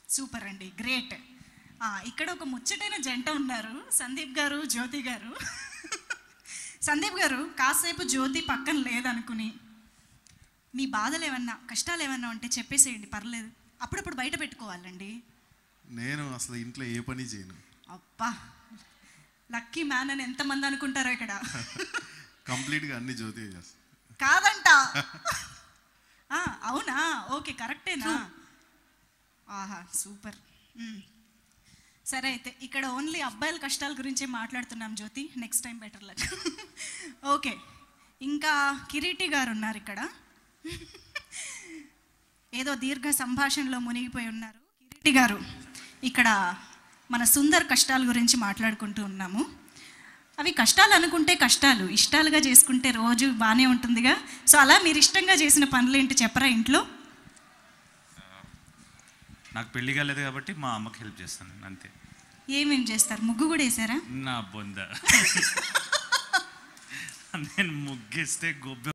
Super అండి great ఇక్కడ ఒక ముచ్చటైన జంట ఉన్నారు సందీప్ గారు జ్యోతి గారు సందీప్ గారు కాసేపు జ్యోతి పక్కన లేదనుకుని మీ బాధలు ఏమన్నా కష్టాలు ఏమన్నా ఉంటే చెప్పేసేయండి పర్లేదు అప్పుడప్పుడు బయట పెట్టుకోవాలండి నేను అసలు ఇంట్లో ఏ పని చేయను అబ్బా లక్కీ మ్యాన్ అని ఎంతమంది అనుకుంటారో ఇక్కడ కంప్లీట్గా అన్ని జ్యోతి చేస్తాను కాదంట ఆ, అవునా ఓకే కరెక్టేనా ఆహా సూపర్ మ్. సరే అయితే ఇక్కడ ఓన్లీ అబ్బాయిల కష్టాల గురించే మాట్లాడుతున్నాం Jyothi next time better luck okay ఇంకా కిరీటి గారు ఉన్నారు ఇక్కడ ఏదో దీర్ఘ సంభాషణలో మునిగిపోయి ఉన్నారు కిరీటి గారు ఇక్కడ మన సుందర్ కష్టాల గురించి మాట్లాడుకుంటూ ఉన్నాము అవి కష్టాలు అనుకుంటే కష్టాలు ఇష్టాలుగా చేసుకుంటే రోజు బాగానే ఉంటుందిగా సో అలా మీరు ఇష్టంగా చేసిన పనులు ఏంటి చెప్పరా ఇంట్లో నాకు పెళ్లి కాలేదు కాబట్టి మా అమ్మకి హెల్ప్ చేస్తాను నేను అంతే ఏమేం చేస్తారు ముగ్గు కూడా వేసారా నా బొంద నేను ముగ్గేస్తే గొబ్బె